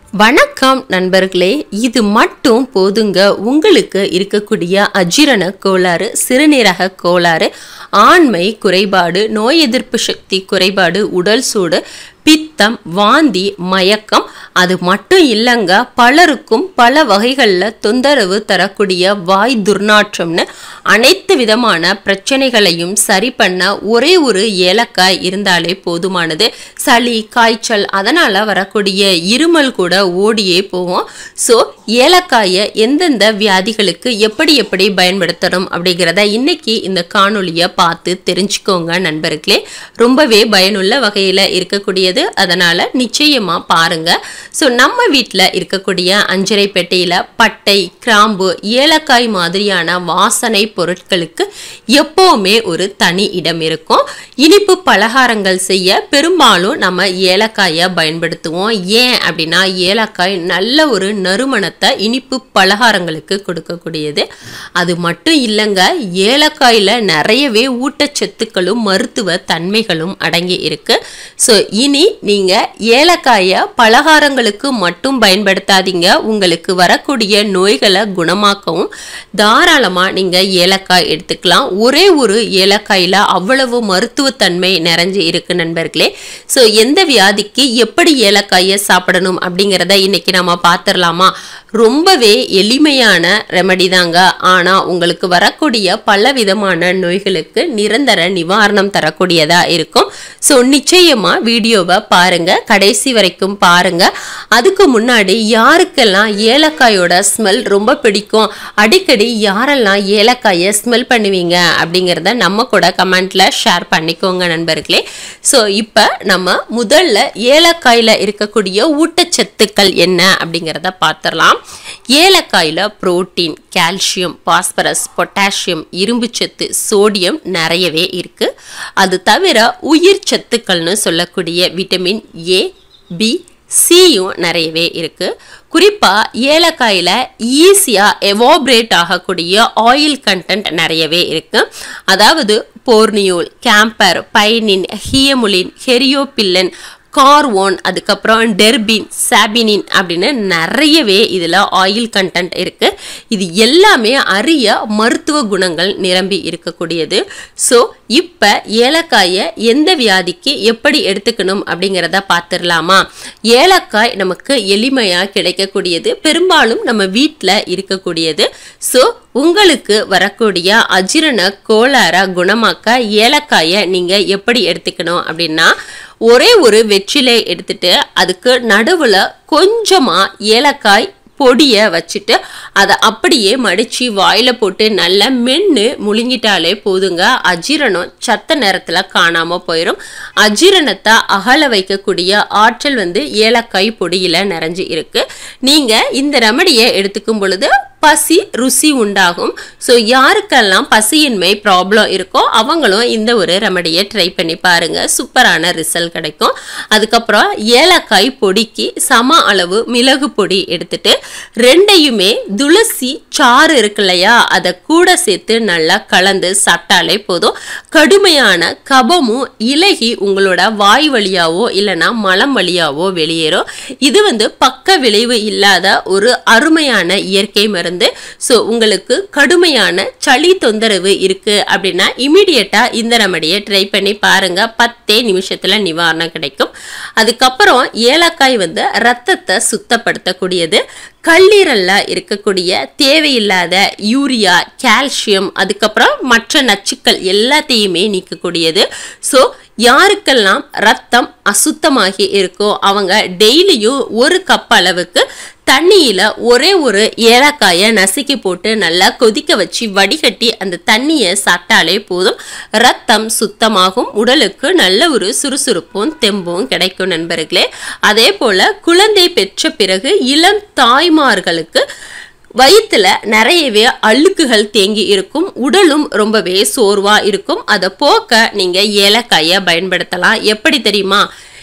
வணக்கம் நண்பர்களே இது மட்டும் போதுங்க உங்களுக்கு இருக்கக்கூடிய அஜீரண கோளாறு சிறுநீரக கோளாறு ஆண்மை குறைபாடு நோய் எதிர்ப்பு சக்தி குறைபாடு உடல் சூடு பித்தம் வாந்தி மயக்கம் அது மட்டும் இல்லைங்க பலருக்கும் பல வகைகளில் தொந்தரவு தரக்கூடிய வாய் துர்நாற்றம்னு அனைத்து விதமான பிரச்சனைகளையும் சரி பண்ண ஒரே ஒரு ஏலக்காய் இருந்தாலே போதுமானது சளி காய்ச்சல் அதனால் வரக்கூடிய இருமல் கூட ஓடியே போவோம் ஸோ ஏலக்காயை எந்தெந்த வியாதிகளுக்கு எப்படி எப்படி பயன்படுத்தணும் அப்படிங்கிறத இன்னைக்கு இந்த காணொளியை பார்த்து தெரிஞ்சுக்கோங்க நண்பர்களே ரொம்பவே பயனுள்ள வகையில் இருக்கக்கூடியது அதனால் நிச்சயமாக பாருங்க ஸோ நம்ம வீட்டில் இருக்கக்கூடிய அஞ்சரை பெட்டியில் பட்டை கிராம்பு ஏலக்காய் மாதிரியான வாசனை பொருட்களுக்கு எப்போவுமே ஒரு தனி இடம் இருக்கும் இனிப்பு பலகாரங்கள் செய்ய பெரும்பாலும் நம்ம ஏலக்காயை பயன்படுத்துவோம் ஏன் அப்படின்னா ஏலக்காய் நல்ல ஒரு நறுமணத்தை இனிப்பு பலகாரங்களுக்கு கொடுக்கக்கூடியது அது மட்டும் இல்லைங்க ஏலக்காயில் நிறையவே ஊட்டச்சத்துக்களும் மருத்துவ தன்மைகளும் அடங்கி இருக்கு ஸோ இனி நீங்கள் ஏலக்காயை பலகாரங்களுக்கு மட்டும் பயன்படுத்தாதீங்க உங்களுக்கு வரக்கூடிய நோய்களை குணமாக்கவும் தாராளமாக நீங்கள் ஏலக்காய் எடுத்துக்கலாம் ஒரே ஒரு ஏலக்காயில் அவ்வளவு மருத்துவத்தன்மை நிறைஞ்சு இருக்கு நண்பர்களே ஸோ எந்த வியாதிக்கு எப்படி ஏலக்காயை சாப்பிடணும் அப்படிங்கிறத இன்னைக்கு நம்ம பார்த்துடலாமா ரொம்பவே எளிமையான ரெமடி தாங்க ஆனால் உங்களுக்கு வரக்கூடிய பல விதமான நோய்களுக்கு நிரந்தர நிவாரணம் தரக்கூடியதாக இருக்கும் ஸோ நிச்சயமாக வீடியோவை பாருங்க கடைசி வரைக்கும் பாருங்க அதுக்கு முன்னாடி யாருக்கெல்லாம் ஏலக்காயோட ஸ்மெல் ரொம்ப பிடிக்கும் அடிக்கடி யாரெல்லாம் ஏலக்காயை ஸ்மெல் பண்ணுவீங்க அப்படிங்கிறத நம்ம கூட கமெண்ட்ல ஷேர் பண்ணிக்கோங்க நண்பர்களே ஸோ இப்போ நம்ம முதல்ல ஏலக்காயில் இருக்கக்கூடிய ஊட்டச்சத்துக்கள் என்ன அப்படிங்கிறத பார்த்துடலாம் ஏலக்காயில் புரோட்டீன் கால்சியம் பாஸ்பரஸ் பொட்டாசியம் இரும்புச்சத்து சோடியம் நிறையவே இருக்கு அது தவிர உயிர் சத்துக்கள்னு சொல்லக்கூடிய விட்டமின் ஏ பி சியும் நிறையவே இருக்கு குறிப்பாக ஏலக்காயில் ஈஸியாக எவாப்ரேட் ஆகக்கூடிய ஆயில் கண்டென்ட் நிறையவே இருக்கு அதாவது போர்னியோல் கேம்பர் பைனின் ஹியமுலின் ஹெரியோபில்லன் கார்வோன் அதுக்கப்புறம் டெர்பின் சாபினின் அப்படின்னு நிறையவே இதில் ஆயில் கண்டென்ட் இருக்குது இது எல்லாமே அரிய மருத்துவ குணங்கள் நிரம்பி இருக்கக்கூடியது ஸோ இப்போ ஏலக்காயை எந்த வியாதிக்கு எப்படி எடுத்துக்கணும் அப்படிங்கிறத பார்த்துடலாமா ஏலக்காய் நமக்கு எளிமையாக கிடைக்கக்கூடியது பெரும்பாலும் நம்ம வீட்டில் இருக்கக்கூடியது ஸோ உங்களுக்கு வரக்கூடிய அஜீரண கோளாறை குணமாக்க ஏலக்காயை நீங்கள் எப்படி எடுத்துக்கணும் அப்படின்னா ஒரே ஒரு வெற்றிலை எடுத்துட்டு அதுக்கு நடுவில் கொஞ்சமாக ஏலக்காய் பொடியை வச்சுட்டு அதை அப்படியே மடித்து வாயில் போட்டு நல்லா மென்று முழுங்கிட்டாலே போதுங்க அஜீரணம் சத்த நேரத்தில் காணாமல் போயிடும் அஜீரணத்தை அகல வைக்கக்கூடிய ஆற்றல் வந்து ஏலக்காய் பொடியில் நிறைஞ்சு இருக்கு நீங்கள் இந்த ரெமடியை எடுத்துக்கும் பொழுது பசி ருசி உண்டாகும் ஸோ யாருக்கெல்லாம் பசியின்மை ப்ராப்ளம் இருக்கோ அவங்களும் இந்த ஒரு ரெமடியை ட்ரை பண்ணி பாருங்க சூப்பரான ரிசல்ட் கிடைக்கும் அதுக்கப்புறம் ஏலக்காய் பொடிக்கு சம அளவு மிளகு பொடி எடுத்துட்டு ரெண்டையுமே துளசி சாறு இருக்கு இல்லையா அதை கூட சேர்த்து நல்லா கலந்து சாப்பிட்டாலே போதும் கடுமையான கபமும் இலகி உங்களோட வாய் வழியாவோ இல்லைன்னா மலம் வழியாவோ வெளியேறும் இது வந்து பக்க விளைவு இல்லாத ஒரு அருமையான இயற்கை மருந்து ஸோ உங்களுக்கு கடுமையான சளி தொந்தரவு இருக்கு அப்படின்னா இமீடியட்டா இந்த ரெமடியை ட்ரை பண்ணி பாருங்க பத்தே நிமிஷத்துல நிவாரணம் கிடைக்கும் அதுக்கப்புறம் ஏலக்காய் வந்து ரத்தத்தை சுத்தப்படுத்தக்கூடியது கல்லீரல்ல இருக்கக்கூடிய தேவையில்லாத யூரியா கால்சியம் அதுக்கப்புறம் மற்ற நச்சுக்கள் எல்லாத்தையுமே நீக்கக்கூடியது ஸோ யாருக்கெல்லாம் ரத்தம் அசுத்தமாகி இருக்கோ அவங்க டெய்லியும் ஒரு கப் அளவுக்கு தண்ணியில் ஒரே ஒரு ஏலக்காயை நசுக்கி போட்டு நல்லா கொதிக்க வச்சு வடிகட்டி அந்த தண்ணியை சாப்பிட்டாலே போதும் ரத்தம் சுத்தமாகும் உடலுக்கு நல்ல ஒரு சுறுசுறுப்பும் தெம்பும் கிடைக்கும் நண்பர்களே அதே போல் குழந்தை பெற்ற பிறகு இளம் தாய்மார்களுக்கு வயிற்றுல நிறையவே அழுக்குகள் தேங்கி இருக்கும் உடலும் ரொம்பவே சோர்வா இருக்கும் அதை போக்க நீங்க ஏலக்காயை பயன்படுத்தலாம் எப்படி தெரியுமா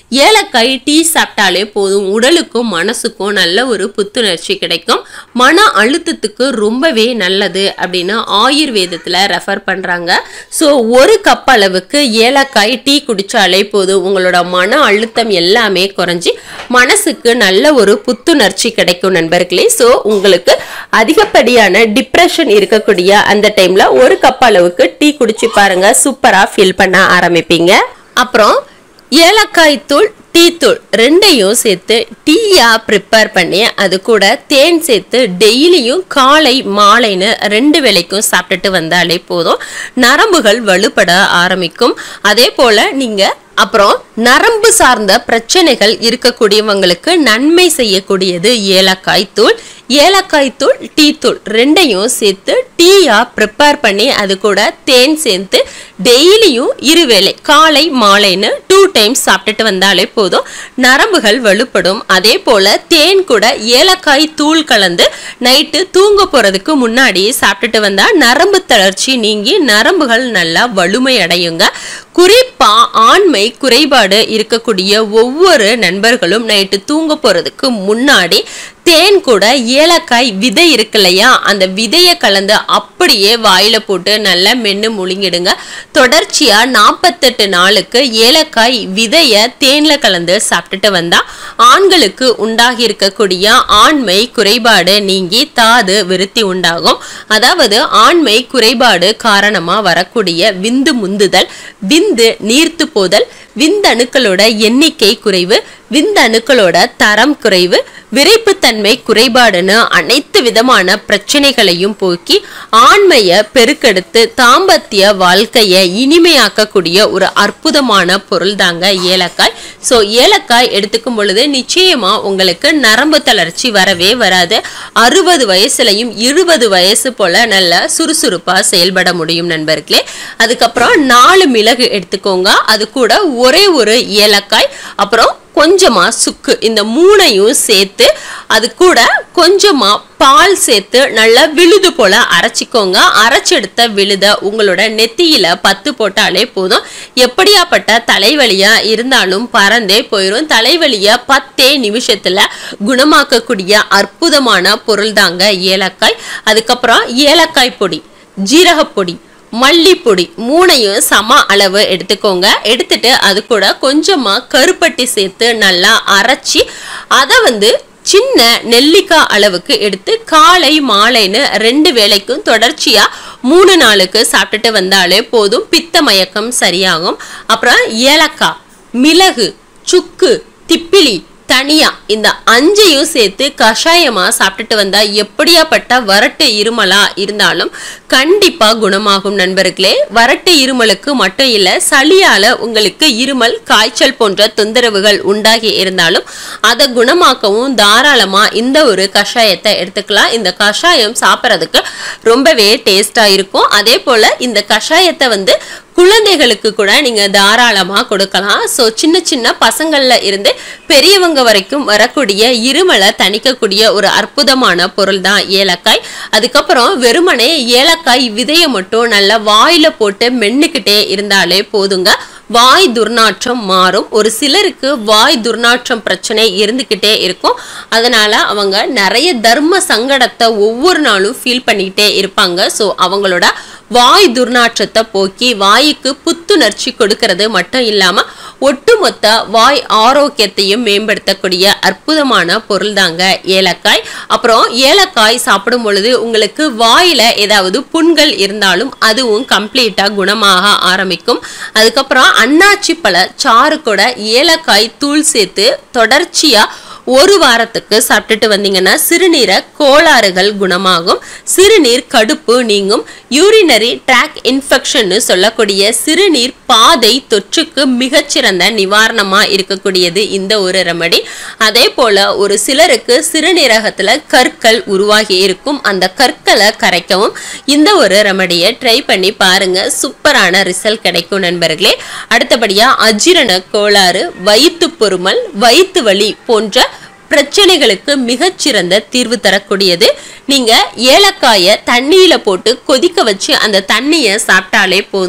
ஏலக்காய் டீ சாப்பிட்டாலே போதும் உடலுக்கும் மனசுக்கும் நல்ல ஒரு புத்துணர்ச்சி கிடைக்கும் மன அழுத்தத்துக்கு ரொம்பவே நல்லது அப்படின்னு ஆயுர்வேதத்தில் ரெஃபர் பண்ணுறாங்க ஸோ ஒரு கப் அளவுக்கு ஏலக்காய் டீ குடித்தாலே போதும் உங்களோட மன அழுத்தம் எல்லாமே குறைஞ்சி மனசுக்கு நல்ல ஒரு புத்துணர்ச்சி கிடைக்கும் நண்பர்களே ஸோ உங்களுக்கு அதிகப்படியான டிப்ரெஷன் இருக்கக்கூடிய அந்த டைமில் ஒரு கப் அளவுக்கு டீ குடிச்சு பாருங்க சூப்பராக ஃபீல் பண்ண ஆரம்பிப்பீங்க அப்புறம் ஏலக்காய் தூள் டீ தூள் ரெண்டையும் சேர்த்து டீயா ப்ரிப்பேர் பண்ணி அது கூட தேன் சேர்த்து டெய்லியும் காலை மாலைன்னு ரெண்டு வேளைக்கும் சாப்பிட்டுட்டு வந்தாலே போதும் நரம்புகள் வலுப்பட ஆரம்பிக்கும் அதே போல் நீங்கள் அப்புறம் நரம்பு சார்ந்த பிரச்சனைகள் இருக்கக்கூடியவங்களுக்கு நன்மை செய்யக்கூடியது ஏலக்காய் தூள் ஏலக்காய் தூள் டீ தூள் ரெண்டையும் சேர்த்து டீயா ப்ரிப்பேர் பண்ணி அது கூட தேன் சேர்த்து டெய்லியும் இருவேளை காலை மாலைன்னு டூ டைம்ஸ் சாப்பிட்டுட்டு வந்தாலே போதும் நரம்புகள் வலுப்படும் அதே போல தேன் கூட ஏலக்காய் தூள் கலந்து நைட்டு தூங்க போறதுக்கு முன்னாடி சாப்பிட்டுட்டு வந்தா நரம்பு தளர்ச்சி நீங்கி நரம்புகள் நல்லா வலுமை அடையுங்க குறிப்பா ஆண்மை குறைபாடு இருக்கக்கூடிய ஒவ்வொரு நண்பர்களும் நைட்டு தூங்க போறதுக்கு முன்னாடி தேன் கூட ஏலக்காய் விதை இருக்கு இல்லையா அந்த விதையை கலந்து அப்படியே வாயில போட்டு நல்லா மென்று முழுங்கிடுங்க தொடர்ச்சியா நாற்பத்தெட்டு நாளுக்கு ஏலக்காய் விதைய தேன்ல கலந்து சாப்பிட்டுட்டு வந்தா ஆண்களுக்கு உண்டாகி இருக்கக்கூடிய ஆண்மை குறைபாடு நீங்கி தாது விருத்தி உண்டாகும் அதாவது ஆண்மை குறைபாடு காரணமா வரக்கூடிய விந்து முந்துதல் விந்து நீர்த்து போதல் விந்தணுக்களோட எண்ணிக்கை குறைவு விந்தணுக்களோட தரம் குறைவு விரைப்புத்தன்மை குறைபாடுன்னு அனைத்து விதமான பிரச்சனைகளையும் போக்கி ஆண்மைய பெருக்கெடுத்து தாம்பத்திய வாழ்க்கைய இனிமையாக்கக்கூடிய ஒரு அற்புதமான பொருள் தாங்க ஏலக்காய் ஸோ ஏலக்காய் எடுத்துக்கும் பொழுது நிச்சயமா உங்களுக்கு நரம்பு தளர்ச்சி வரவே வராது அறுபது வயசுலையும் இருபது வயசு போல நல்ல சுறுசுறுப்பா செயல்பட முடியும் நண்பர்களே அதுக்கப்புறம் நாலு மிளகு எடுத்துக்கோங்க அது கூட ஒரே ஒரு ஏலக்காய் அப்புறம் கொஞ்சமா சுக்கு இந்த மூணையும் சேர்த்து அது கூட கொஞ்சமா பால் சேர்த்து நல்லா விழுது போல அரைச்சிக்கோங்க அரைச்செடுத்த விழுத உங்களோட நெத்தியில பத்து போட்டாலே போதும் எப்படியாப்பட்ட தலைவலியா இருந்தாலும் பறந்தே போயிடும் தலைவலிய பத்தே நிமிஷத்துல குணமாக்கக்கூடிய அற்புதமான பொருள் தாங்க ஏலக்காய் அதுக்கப்புறம் ஏலக்காய் பொடி ஜீரகப்பொடி மல்லிப்பொடி மூணையும் சம அளவு எடுத்துக்கோங்க எடுத்துட்டு அது கூட கொஞ்சமா கருப்பட்டி சேர்த்து நல்லா அரைச்சி அதை வந்து சின்ன நெல்லிக்காய் அளவுக்கு எடுத்து காலை மாலைன்னு ரெண்டு வேளைக்கும் தொடர்ச்சியா மூணு நாளுக்கு சாப்பிட்டுட்டு வந்தாலே போதும் பித்த மயக்கம் சரியாகும் அப்புறம் ஏலக்காய் மிளகு சுக்கு திப்பிலி தனியா இந்த அஞ்சையும் சேர்த்து கஷாயமா சாப்பிட்டுட்டு வந்தா எப்படியாப்பட்ட வறட்டு இருமலா இருந்தாலும் கண்டிப்பா குணமாகும் நண்பர்களே வறட்டு இருமலுக்கு மட்டும் இல்ல சளியால உங்களுக்கு இருமல் காய்ச்சல் போன்ற தொந்தரவுகள் உண்டாகி இருந்தாலும் அதை குணமாக்கவும் தாராளமா இந்த ஒரு கஷாயத்தை எடுத்துக்கலாம் இந்த கஷாயம் சாப்பிட்றதுக்கு ரொம்பவே டேஸ்டா இருக்கும் அதே போல இந்த கஷாயத்தை வந்து குழந்தைகளுக்கு கூட நீங்க தாராளமா கொடுக்கலாம் ஸோ சின்ன சின்ன பசங்கள்ல இருந்து பெரியவங்க வரைக்கும் வரக்கூடிய இருமலை தணிக்கக்கூடிய ஒரு அற்புதமான பொருள் தான் ஏலக்காய் அதுக்கப்புறம் வெறுமனே ஏலக்காய் விதையை மட்டும் நல்லா வாயில போட்டு மென்னுக்கிட்டே இருந்தாலே போதுங்க வாய் துர்நாற்றம் மாறும் ஒரு சிலருக்கு வாய் துர்நாற்றம் பிரச்சனை இருந்துக்கிட்டே இருக்கும் அதனால அவங்க நிறைய தர்ம சங்கடத்தை ஒவ்வொரு நாளும் ஃபீல் பண்ணிக்கிட்டே இருப்பாங்க ஸோ அவங்களோட வாய் துர்நாற்றத்தை போக்கி வாய்க்கு புத்துணர்ச்சி கொடுக்கறது மட்டும் இல்லாம ஒட்டுமொத்த வாய் ஆரோக்கியத்தையும் மேம்படுத்தக்கூடிய அற்புதமான பொருள் தாங்க ஏலக்காய் அப்புறம் ஏலக்காய் சாப்பிடும் பொழுது உங்களுக்கு வாயில ஏதாவது புண்கள் இருந்தாலும் அதுவும் கம்ப்ளீட்டா குணமாக ஆரம்பிக்கும் அதுக்கப்புறம் அன்னாச்சி பழ சாறு கூட ஏலக்காய் தூள் சேர்த்து தொடர்ச்சியா ஒரு வாரத்துக்கு சாப்பிட்டுட்டு வந்தீங்கன்னா சிறுநீரை கோளாறுகள் குணமாகும் சிறுநீர் கடுப்பு நீங்கும் யூரினரி ட்ராக் இன்ஃபெக்ஷன்னு சொல்லக்கூடிய சிறுநீர் பாதை தொற்றுக்கு மிகச்சிறந்த நிவாரணமா இருக்கக்கூடியது இந்த ஒரு ரெமடி அதே போல ஒரு சிலருக்கு சிறுநீரகத்துல கற்கள் உருவாகி இருக்கும் அந்த கற்களை கரைக்கவும் இந்த ஒரு ரெமடியை ட்ரை பண்ணி பாருங்க சூப்பரான ரிசல்ட் கிடைக்கும் நண்பர்களே அடுத்தபடியா அஜீரண கோளாறு வயிற்று பொறுமல் வயிற்று வலி போன்ற பிரச்சனைகளுக்கு மிகச்சிறந்த தீர்வு தரக்கூடியது நீங்க ஏலக்காயை தண்ணியில போட்டு கொதிக்க வச்சு அந்த தண்ணியை சாப்பிட்டாலே போதும்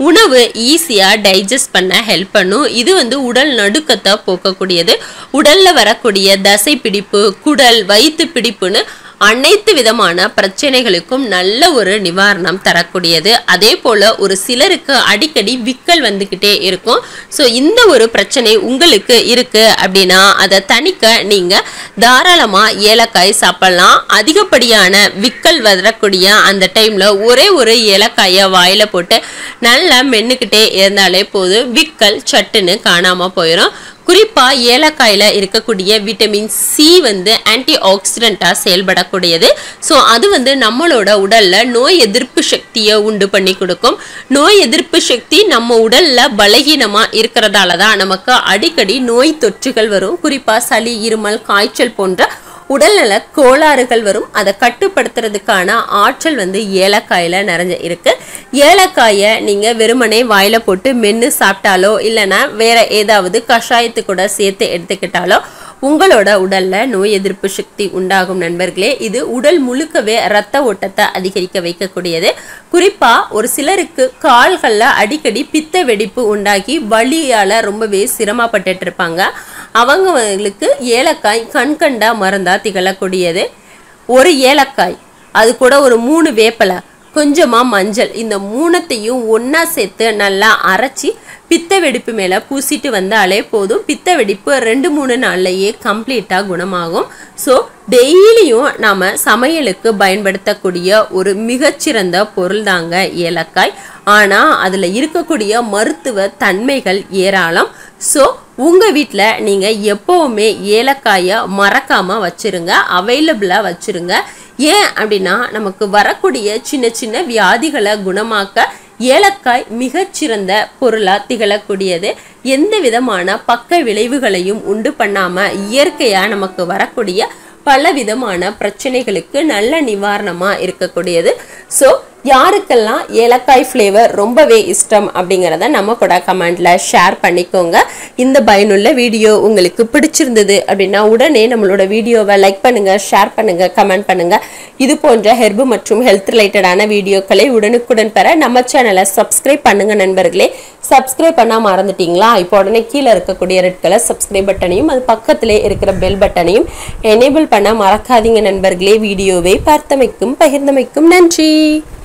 உணவு ஈஸியாக டைஜஸ்ட் பண்ண ஹெல்ப் பண்ணும் இது வந்து உடல் நடுக்கத்தை போக்கக்கூடியது உடல்ல வரக்கூடிய தசை பிடிப்பு குடல் வயிற்று பிடிப்புன்னு அனைத்து விதமான பிரச்சனைகளுக்கும் நல்ல ஒரு நிவாரணம் தரக்கூடியது அதே போல ஒரு சிலருக்கு அடிக்கடி விக்கல் வந்துக்கிட்டே இருக்கும் ஸோ இந்த ஒரு பிரச்சனை உங்களுக்கு இருக்கு அப்படின்னா அதை தணிக்க நீங்க தாராளமா ஏலக்காய் சாப்பிடலாம் அதிகப்படியான விக்கல் வரக்கூடிய அந்த டைம்ல ஒரே ஒரு ஏலக்காயை வாயில போட்டு நல்லா மென்னுக்கிட்டே இருந்தாலே போதும் விக்கல் சட்டுன்னு காணாம போயிடும் குறிப்பா ஏலக்காயில இருக்கக்கூடிய விட்டமின் சி வந்து ஆன்டி ஆக்சிடென்ட்டாக செயல்படக்கூடியது ஸோ அது வந்து நம்மளோட உடல்ல நோய் எதிர்ப்பு சக்தியை உண்டு பண்ணி கொடுக்கும் நோய் எதிர்ப்பு சக்தி நம்ம உடல்ல பலகீனமா இருக்கிறதால தான் நமக்கு அடிக்கடி நோய் தொற்றுகள் வரும் குறிப்பா சளி இருமல் காய்ச்சல் போன்ற உடல்நல கோளாறுகள் வரும் அதை கட்டுப்படுத்துறதுக்கான ஆற்றல் வந்து ஏலக்காயில நிறைஞ்ச இருக்கு ஏலக்காயை நீங்க வெறுமனே வாயில போட்டு மென்று சாப்பிட்டாலோ இல்லைன்னா வேற ஏதாவது கஷாயத்து கூட சேர்த்து எடுத்துக்கிட்டாலோ உங்களோட உடல்ல நோய் எதிர்ப்பு சக்தி உண்டாகும் நண்பர்களே இது உடல் முழுக்கவே ரத்த ஓட்டத்தை அதிகரிக்க வைக்கக்கூடியது குறிப்பா ஒரு சிலருக்கு கால்கள்ல அடிக்கடி பித்த வெடிப்பு உண்டாகி வலியால ரொம்பவே சிரமப்பட்டுட்டு இருப்பாங்க அவங்களுக்கு ஏலக்காய் கண்கண்டா மருந்தா திகழக்கூடியது ஒரு ஏலக்காய் அது கூட ஒரு மூணு வேப்பலை கொஞ்சமாக மஞ்சள் இந்த மூணத்தையும் ஒன்றா சேர்த்து நல்லா அரைச்சி பித்த வெடிப்பு மேலே பூசிட்டு வந்தாலே போதும் பித்த வெடிப்பு ரெண்டு மூணு நாள்லையே கம்ப்ளீட்டாக குணமாகும் ஸோ டெய்லியும் நாம் சமையலுக்கு பயன்படுத்தக்கூடிய ஒரு மிகச்சிறந்த பொருள் தாங்க ஏலக்காய் ஆனால் அதில் இருக்கக்கூடிய மருத்துவ தன்மைகள் ஏராளம் ஸோ உங்கள் வீட்டில் நீங்கள் எப்போவுமே ஏலக்காயை மறக்காமல் வச்சுருங்க அவைலபிளாக வச்சுருங்க ஏன் அப்படின்னா நமக்கு வரக்கூடிய சின்ன சின்ன வியாதிகளை குணமாக்க ஏலக்காய் மிகச்சிறந்த பொருளாக திகழக்கூடியது எந்த விதமான பக்க விளைவுகளையும் உண்டு பண்ணாமல் இயற்கையாக நமக்கு வரக்கூடிய பல விதமான பிரச்சனைகளுக்கு நல்ல நிவாரணமாக இருக்கக்கூடியது ஸோ யாருக்கெல்லாம் ஏலக்காய் ஃப்ளேவர் ரொம்பவே இஷ்டம் அப்படிங்கிறத நம்ம கூட கமெண்ட்ல ஷேர் பண்ணிக்கோங்க இந்த பயனுள்ள வீடியோ உங்களுக்கு பிடிச்சிருந்தது அப்படின்னா உடனே நம்மளோட வீடியோவை லைக் பண்ணுங்க ஷேர் பண்ணுங்க கமெண்ட் பண்ணுங்க இது போன்ற ஹெர்பு மற்றும் ஹெல்த் ரிலேட்டடான வீடியோக்களை உடனுக்குடன் பெற நம்ம சேனலை சப்ஸ்கிரைப் பண்ணுங்க நண்பர்களே சப்ஸ்கிரைப் பண்ண மறந்துட்டீங்களா இப்போ உடனே கீழே இருக்கக்கூடிய ரெட் கலர் சப்ஸ்கிரைப் பட்டனையும் அது பக்கத்திலே இருக்கிற பெல் பட்டனையும் எனேபிள் பண்ண மறக்காதீங்க நண்பர்களே வீடியோவை பார்த்தமைக்கும் பகிர்ந்தமைக்கும் நன்றி